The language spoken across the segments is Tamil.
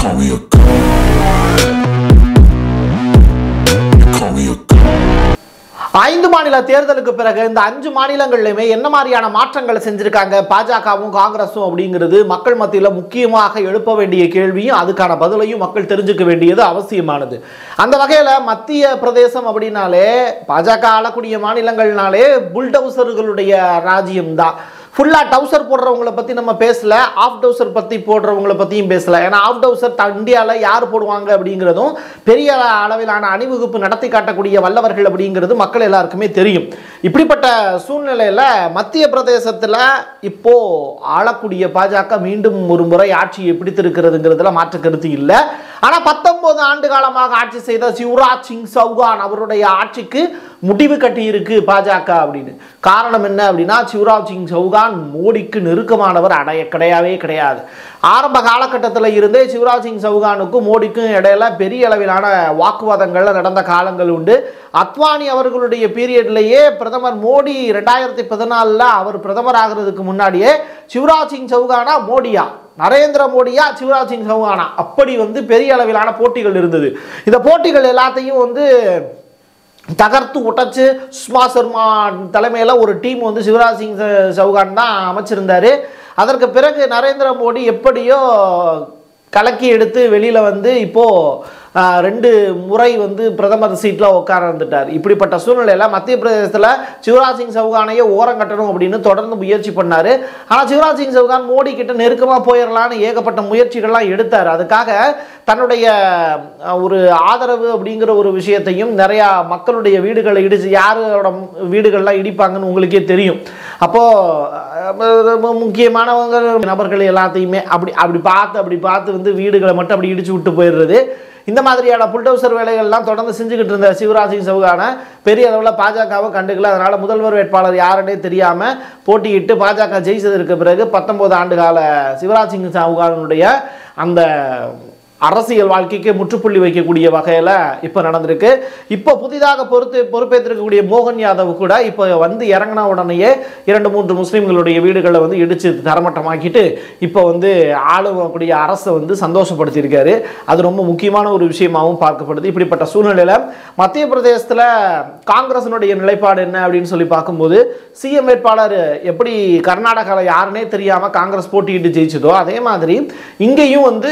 call me a god. You call me a god. ஐந்து மாநில தேர்தலுக்கு பிறகு இந்த அஞ்சு மாநிலங்கள்லையுமே என்ன மாதிரியான மாற்றங்களை செஞ்சிருக்காங்க பாஜகவும் காங்கிரஸும் அப்படிங்கிறது மக்கள் மத்தியில் முக்கியமாக எழுப்ப வேண்டிய கேள்வியும் அதுக்கான பதிலையும் மக்கள் தெரிஞ்சுக்க வேண்டியது அவசியமானது அந்த வகையில் மத்திய பிரதேசம் அப்படின்னாலே பாஜக ஆளக்கூடிய மாநிலங்கள்னாலே புல்டவுசர்களுடைய ராஜ்யம்தான் ஃபுல்லாக டவுசர் போடுறவங்கள பற்றி நம்ம பேசல ஆஃப் டவுசர் பற்றி போடுறவங்கள பற்றியும் பேசல ஏன்னா ஆஃப் டவுசர் இந்தியாவில் யார் போடுவாங்க அப்படிங்கிறதும் பெரிய அளவிலான அணிவகுப்பு நடத்தி காட்டக்கூடிய வல்லவர்கள் அப்படிங்கிறது மக்கள் எல்லாருக்குமே தெரியும் இப்படிப்பட்ட சூழ்நிலையில் மத்திய பிரதேசத்தில் இப்போ ஆளக்கூடிய பாஜக மீண்டும் ஒரு முறை ஆட்சியை பிடித்திருக்கிறதுங்கிறதுல மாற்று கருத்து இல்லை ஆனால் பத்தொன்பது ஆண்டு காலமாக ஆட்சி செய்த சிவராஜ் சிங் சௌகான் அவருடைய ஆட்சிக்கு முடிவு கட்டியிருக்கு பாஜக அப்படின்னு காரணம் என்ன அப்படின்னா சிவராஜ் சிங் சௌகான் மோடிக்கு நெருக்கமானவர் அடைய கிடையவே கிடையாது ஆரம்ப காலகட்டத்தில் இருந்தே சிவராஜ் சிங் சௌகானுக்கும் மோடிக்கும் இடையில பெரிய அளவிலான வாக்குவாதங்கள் நடந்த காலங்கள் உண்டு அத்வானி அவர்களுடைய பீரியட்லேயே பிரதமர் மோடி ரெண்டாயிரத்தி பதினாலில் அவர் பிரதமர் ஆகிறதுக்கு முன்னாடியே சிவராஜ் சிங் சௌகானா மோடியா நரேந்திர மோடியா சிவராஜ் சிங் சௌகானா அப்படி வந்து பெரிய அளவிலான போட்டிகள் இருந்தது இந்த போட்டிகள் எல்லாத்தையும் வந்து தகர்த்து உடைச்சு சுஷ்மா சர்மா தலைமையில் ஒரு டீம் வந்து சிவராஜ் சிங் ச- சௌகான் தான் அமைச்சிருந்தாரு அதற்கு பிறகு நரேந்திர மோடி எப்படியோ கலக்கி எடுத்து வெளியில் வந்து இப்போது ஆஹ், ரெண்டு முறை வந்து பிரதமர் சீட்டில் உட்கார வந்துட்டார் இப்படிப்பட்ட சூழ்நிலையில் மத்திய பிரதேசத்தில் சிவராஜ் சிங் சௌகானையே ஓரம் கட்டணும் அப்படின்னு தொடர்ந்து முயற்சி பண்ணார் ஆனால் சிவராஜ் சிங் சௌகான் மோடி கிட்ட நெருக்கமாக போயிடலான்னு ஏகப்பட்ட முயற்சிகள்லாம் எடுத்தார் அதுக்காக தன்னுடைய அஹ், ஒரு ஆதரவு அப்படிங்கிற ஒரு விஷயத்தையும் நிறையா மக்களுடைய வீடுகளை இடிச்சு யாரோட வீடுகள்லாம் இடிப்பாங்கன்னு உங்களுக்கே தெரியும் அப்போது முக்கியமானவங்க நபர்கள் எல்லாத்தையுமே அப்படி அப்படி பார்த்து அப்படி பார்த்து வந்து வீடுகளை மட்டும் அப்படி இடிச்சு விட்டு போயிடுறது இந்த மாதிரியான புல்டோசர் வேலைகள்லாம் தொடர்ந்து செஞ்சுக்கிட்டு இருந்த சிவராஜ் சிங் சௌகானை பெரிய அளவில் பாஜகவும் கண்டுக்கல அதனால் முதல்வர் வேட்பாளர் யாருன்னே தெரியாமல் போட்டியிட்டு பாஜக ஜெயிச்சதற்கு பிறகு பத்தொன்பது ஆண்டு கால சிவராஜ் சிங் சௌகானுடைய அந்த அரசியல் வாழ்க்கைக்கு முற்றுப்புள்ளி வைக்கக்கூடிய வகையில் இப்போ நடந்திருக்கு இப்போ புதிதாக பொறுத்து பொறுப்பேற்றிருக்கக்கூடிய மோகன் யாதவ் கூட இப்போ வந்து இறங்கின உடனேயே இரண்டு மூன்று முஸ்லீம்களுடைய வீடுகளை வந்து இடித்து தரமட்டமாக்கிட்டு இப்போ வந்து ஆளுவக்கூடிய அரசை வந்து சந்தோஷப்படுத்தியிருக்காரு அது ரொம்ப முக்கியமான ஒரு விஷயமாகவும் பார்க்கப்படுது இப்படிப்பட்ட சூழ்நிலையில் மத்திய பிரதேசத்தில் காங்கிரஸினுடைய நிலைப்பாடு என்ன அப்படின்னு சொல்லி பார்க்கும்போது சிஎம் வேட்பாளர் எப்படி கர்நாடகாவில் யாருன்னே தெரியாமல் காங்கிரஸ் போட்டியிட்டு ஜெயிச்சதோ அதே மாதிரி இங்கேயும் வந்து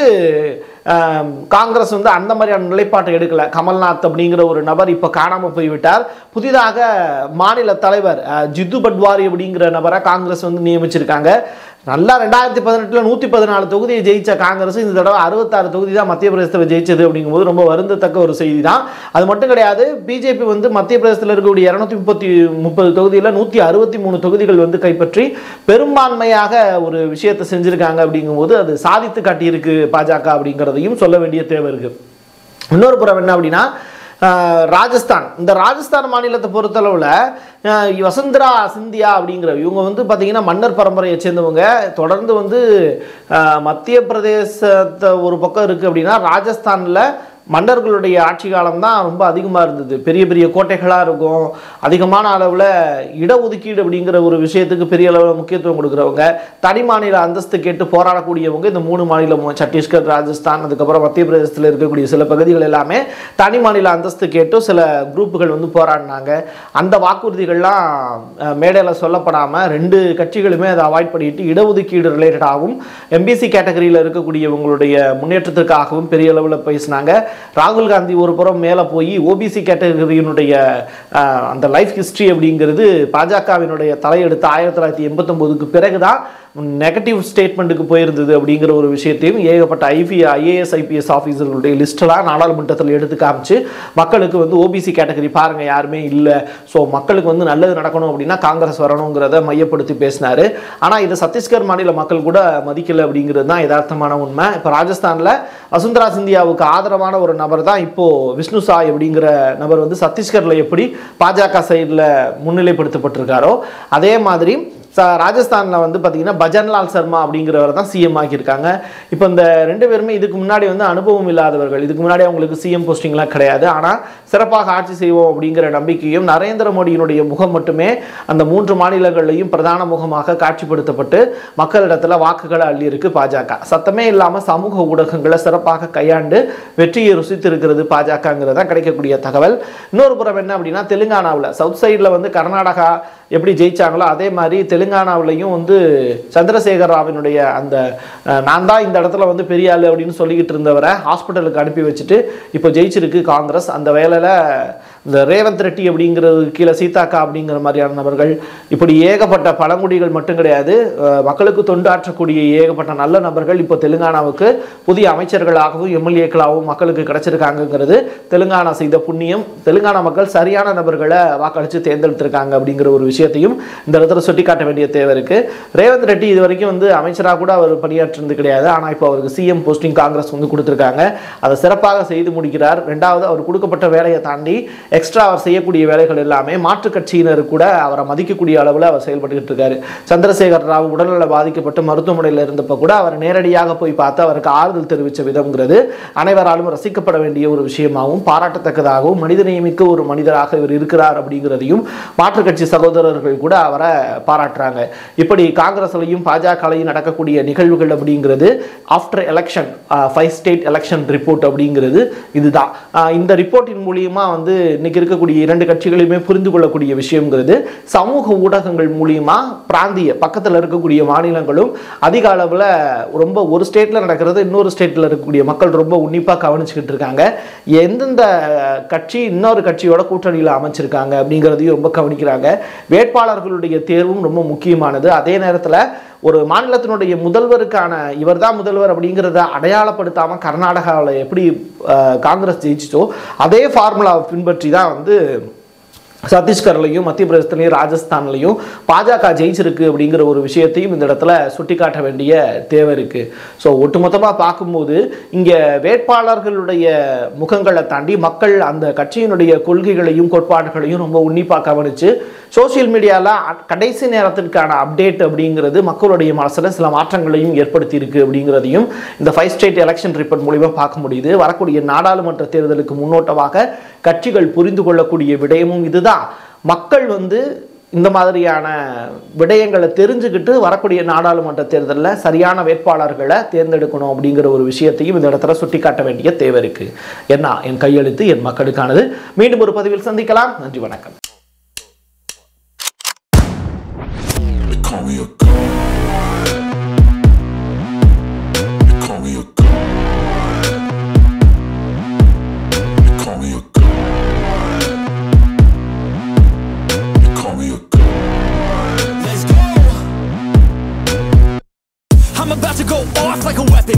ஆம், காங்கிரஸ் வந்து அந்த மாதிரியான நிலைப்பாட்டை எடுக்கல கமல்நாத் அப்படிங்கிற ஒரு நபர் இப்போ காணாமல் போய்விட்டார் புதிதாக மாநில தலைவர் அஹ், ஜித்து பட்வாரி அப்படிங்கிற நபரை காங்கிரஸ் வந்து நியமிச்சிருக்காங்க நல்லா ரெண்டாயிரத்தி பதினெட்டில் நூற்றி பதினாலு தொகுதியை ஜெயிச்ச காங்கிரஸ் இந்த தடவை அறுபத்தாறு தொகுதி தான் மத்திய பிரதேசத்தில் ஜெயிச்சது அப்படிங்கும்போது ரொம்ப வருந்தத்தக்க ஒரு செய்தி தான் அது மட்டும் கிடையாது பிஜேபி வந்து மத்திய பிரதேசத்தில் இருக்கக்கூடிய இரநூத்தி முப்பத்தி முப்பது தொகுதியில் நூற்றி அறுபத்தி மூணு தொகுதிகள் வந்து கைப்பற்றி பெரும்பான்மையாக ஒரு விஷயத்தை செஞ்சுருக்காங்க அப்படிங்கும்போது அது சாதித்து காட்டியிருக்கு பாஜக அப்படிங்கிறதையும் சொல்ல வேண்டிய தேவை இருக்குது இன்னொரு புறம் என்ன அப்படின்னா ஆஹ், ராஜஸ்தான் இந்த ராஜஸ்தான் மாநிலத்தை பொறுத்தளவில் ஆஹ், வசுந்தரா சிந்தியா அப்படிங்கிற இவங்க வந்து பார்த்திங்கன்னா மன்னர் பரம்பரையை சேர்ந்தவங்க தொடர்ந்து வந்து ஆஹ், மத்திய பிரதேசத்தை ஒரு பக்கம் இருக்குது அப்படின்னா ராஜஸ்தானில் மன்னர்களுடைய ஆட்சி காலம் தான் ரொம்ப அதிகமாக இருந்தது பெரிய பெரிய கோட்டைகளாக இருக்கும் அதிகமான அளவில் இடஒதுக்கீடு அப்படிங்கிற ஒரு விஷயத்துக்கு பெரிய அளவில் முக்கியத்துவம் கொடுக்குறவங்க தனி மாநில அந்தஸ்து கேட்டு போராடக்கூடியவங்க இந்த மூணு மாநிலம் சத்தீஸ்கர் ராஜஸ்தான் அதுக்கப்புறம் மத்திய பிரதேசத்தில் இருக்கக்கூடிய சில பகுதிகள் எல்லாமே தனி மாநில அந்தஸ்து கேட்டு சில குரூப்புகள் வந்து போராடினாங்க அந்த வாக்குறுதிகள்லாம் அஹ், மேடையில் சொல்லப்படாமல் ரெண்டு கட்சிகளுமே அதை அவாய்ட் பண்ணிட்டு இடஒதுக்கீடு ரிலேட்டடாகவும் எம்பிசி கேட்டகரியில் இருக்கக்கூடியவங்களுடைய முன்னேற்றத்திற்காகவும் பெரிய அளவில் பேசினாங்க ராகுல் காந்தி ஒரு புறம் மேலே போய் ஓபிசி கேட்டகரியினுடைய அஹ், அந்த லைஃப் ஹிஸ்ட்ரி அப்படிங்கிறது பாஜகவினுடைய தலையெடுத்து ஆயிரத்தி தொள்ளாயிரத்தி எண்பத்தொம்போதுக்கு பிறகு தான் நெகட்டிவ் ஸ்டேட்மெண்ட்டுக்கு போயிருந்தது அப்படிங்கிற ஒரு விஷயத்தையும் ஏகப்பட்ட ஐபி ஐஏஎஸ் ஐபிஎஸ் ஆஃபீஸர்களுடைய லிஸ்ட்டெல்லாம் நாடாளுமன்றத்தில் எடுத்து காமிச்சு மக்களுக்கு வந்து ஓபிசி கேட்டகரி பாருங்கள் யாருமே இல்லை ஸோ மக்களுக்கு வந்து நல்லது நடக்கணும் அப்படின்னா காங்கிரஸ் வரணுங்கிறத மையப்படுத்தி பேசினார் ஆனால் இது சத்தீஸ்கர் மாநில மக்கள் கூட மதிக்கலை அப்படிங்கிறது தான் யதார்த்தமான உண்மை இப்போ ராஜஸ்தானில் வசுந்தரா சிந்தியாவுக்கு ஆதரவான ஒரு நபர் தான் இப்போது விஷ்ணு சாய் அப்படிங்கிற நபர் வந்து சத்தீஸ்கரில் எப்படி பாஜக சைடில் முன்னிலைப்படுத்தப்பட்டிருக்காரோ அதே மாதிரி ச ராஜஸ்தானில் வந்து பார்த்தீங்கன்னா பஜன்லால் சர்மா அப்படிங்கிறவர் தான் சிஎம் ஆக்கியிருக்காங்க இப்போ இந்த ரெண்டு பேருமே இதுக்கு முன்னாடி வந்து அனுபவம் இல்லாதவர்கள் இதுக்கு முன்னாடி அவங்களுக்கு சிஎம் போஸ்டிங்லாம் கிடையாது ஆனால் சிறப்பாக ஆட்சி செய்வோம் அப்படிங்கிற நம்பிக்கையும் நரேந்திர மோடியினுடைய முகம் மட்டுமே அந்த மூன்று மாநிலங்களையும் பிரதான முகமாக காட்சிப்படுத்தப்பட்டு மக்களிடத்தில் வாக்குகளை அள்ளியிருக்கு பாஜக சத்தமே இல்லாமல் சமூக ஊடகங்களை சிறப்பாக கையாண்டு வெற்றியை ருசித்திருக்கிறது பாஜகங்கிறது தான் கிடைக்கக்கூடிய தகவல் இன்னொரு புறம் என்ன அப்படின்னா தெலுங்கானாவில் சவுத் சைடில் வந்து கர்நாடகா எப்படி ஜெயிச்சாங்களோ அதே மாதிரி தெலுங்கானாவிலையும் வந்து சந்திரசேகர் ராவினுடைய அந்த அஹ், நான் தான் இந்த இடத்துல வந்து பெரிய ஆளு அப்படின்னு சொல்லிக்கிட்டு இருந்தவரை ஹாஸ்பிட்டலுக்கு அனுப்பி வச்சுட்டு இப்போ ஜெயிச்சிருக்கு காங்கிரஸ் அந்த வேலையில் இந்த ரேவந்த் ரெட்டி அப்படிங்கிறது கீழே சீதாக்கா அப்படிங்கிற மாதிரியான நபர்கள் இப்படி ஏகப்பட்ட பழங்குடிகள் மட்டும் கிடையாது அஹ், மக்களுக்கு தொண்டாற்றக்கூடிய ஏகப்பட்ட நல்ல நபர்கள் இப்போ தெலுங்கானாவுக்கு புதிய அமைச்சர்களாகவும் எம்எல்ஏக்களாகவும் மக்களுக்கு கிடைச்சிருக்காங்கங்கிறது தெலுங்கானா செய்த புண்ணியம் தெலுங்கானா மக்கள் சரியான நபர்களை வாக்களித்து தேர்ந்தெடுத்திருக்காங்க அப்படிங்கிற ஒரு விஷயத்தையும் இந்த இடத்துல சுட்டிக்காட்ட வேண்டிய தேவை இருக்கு ரேவந்த் ரெட்டி இது வரைக்கும் வந்து அமைச்சராக கூட அவர் பணியாற்றினது கிடையாது ஆனால் இப்போ அவருக்கு சிஎம் போஸ்டிங் காங்கிரஸ் வந்து கொடுத்துருக்காங்க அதை சிறப்பாக செய்து முடிக்கிறார் ரெண்டாவது அவர் கொடுக்கப்பட்ட வேலையை தாண்டி எக்ஸ்ட்ரா அவர் செய்யக்கூடிய வேலைகள் எல்லாமே மாற்றுக் கட்சியினர் கூட அவரை மதிக்கக்கூடிய அளவில் அவர் செயல்பட்டுக்கிட்டு இருக்காரு சந்திரசேகர் ராவ் உடல்நல பாதிக்கப்பட்டு மருத்துவமனையில் இருந்தப்போ கூட அவர் நேரடியாக போய் பார்த்து அவருக்கு ஆறுதல் தெரிவித்த விதம்ங்கிறது அனைவராலும் ரசிக்கப்பட வேண்டிய ஒரு விஷயமாகவும் பாராட்டத்தக்கதாகவும் மனிதநேயமிக்க ஒரு மனிதராக இவர் இருக்கிறார் அப்படிங்கிறதையும் மாற்றுக் கட்சி சகோதரர்கள் கூட அவரை பாராட்டுறாங்க இப்படி காங்கிரஸ்லையும் பாஜகலையும் நடக்கக்கூடிய நிகழ்வுகள் அப்படிங்கிறது after election five state election report அப்படிங்கிறது இதுதான் ஆஹ் இந்த ரிப்போர்ட்டின் மூலியமா வந்து இன்னைக்கு இருக்கக்கூடிய இரண்டு கட்சிகளையுமே புரிந்து கொள்ளக்கூடிய விஷயங்கிறது சமூக ஊடகங்கள் மூலியமா பிராந்திய பக்கத்தில் இருக்கக்கூடிய மாநிலங்களும் அதிக அளவில் ரொம்ப ஒரு ஸ்டேட்டில் நடக்கிறது இன்னொரு ஸ்டேட்டில் இருக்கக்கூடிய மக்கள் ரொம்ப உன்னிப்பாக கவனிச்சுக்கிட்டு இருக்காங்க எந்தெந்த கட்சி இன்னொரு கட்சியோட கூட்டணியில் அமைச்சிருக்காங்க அப்படிங்கிறதையும் ரொம்ப கவனிக்கிறாங்க வேட்பாளர்களுடைய தேர்வும் ரொம்ப முக்கியமானது அதே நேரத்தில் ஒரு மாநிலத்தினுடைய முதல்வருக்கான இவர்தான் முதல்வர் அப்படிங்கிறத அடையாளப்படுத்தாமல் கர்நாடகாவில் எப்படி அஹ், காங்கிரஸ் ஜெயிச்சிச்சோ அதே ஃபார்முலாவை பின்பற்றி தான் வந்து சத்தீஸ்கர்லையும் மத்திய பிரதேசத்துலையும் ராஜஸ்தான்லையும் பாஜக ஜெயிச்சிருக்கு அப்படிங்கிற ஒரு விஷயத்தையும் இந்த இடத்துல சுட்டிக்காட்ட வேண்டிய தேவை இருக்கு ஸோ ஒட்டுமொத்தமாக பார்க்கும்போது இங்கே வேட்பாளர்களுடைய முகங்களை தாண்டி மக்கள் அந்த கட்சியினுடைய கொள்கைகளையும் கோட்பாடுகளையும் ரொம்ப உன்னிப்பாக கவனித்து சோஷியல் மீடியாவில் கடைசி நேரத்திற்கான அப்டேட் அப்படிங்கிறது மக்களுடைய மனசில் சில மாற்றங்களையும் ஏற்படுத்தி இருக்கு அப்படிங்கிறதையும் இந்த ஃபைவ் ஸ்டேட் எலெக்ஷன் ரிப்போர்ட் மூலிமா பார்க்க முடியுது வரக்கூடிய நாடாளுமன்ற தேர்தலுக்கு முன்னோட்டமாக கட்சிகள் புரிந்து கொள்ளக்கூடிய விடயமும் இதுதான் மக்கள் வந்து இந்த மாதிரியான விடயங்களை தெரிஞ்சுக்கிட்டு வரக்கூடிய நாடாளுமன்ற தேர்தலில் சரியான வேட்பாளர்களை தேர்ந்தெடுக்கணும் அப்படிங்கிற ஒரு விஷயத்தையும் இந்த இடத்துல சுட்டிக்காட்ட வேண்டிய தேவை இருக்கு என்ன என் கையெழுத்து என் மக்களுக்கானது மீண்டும் ஒரு பதிவில் சந்திக்கலாம் நன்றி வணக்கம் They call me a god. They call me a god. They call me a god. They call me a god. Let's go. I'm about to go off like a weapon.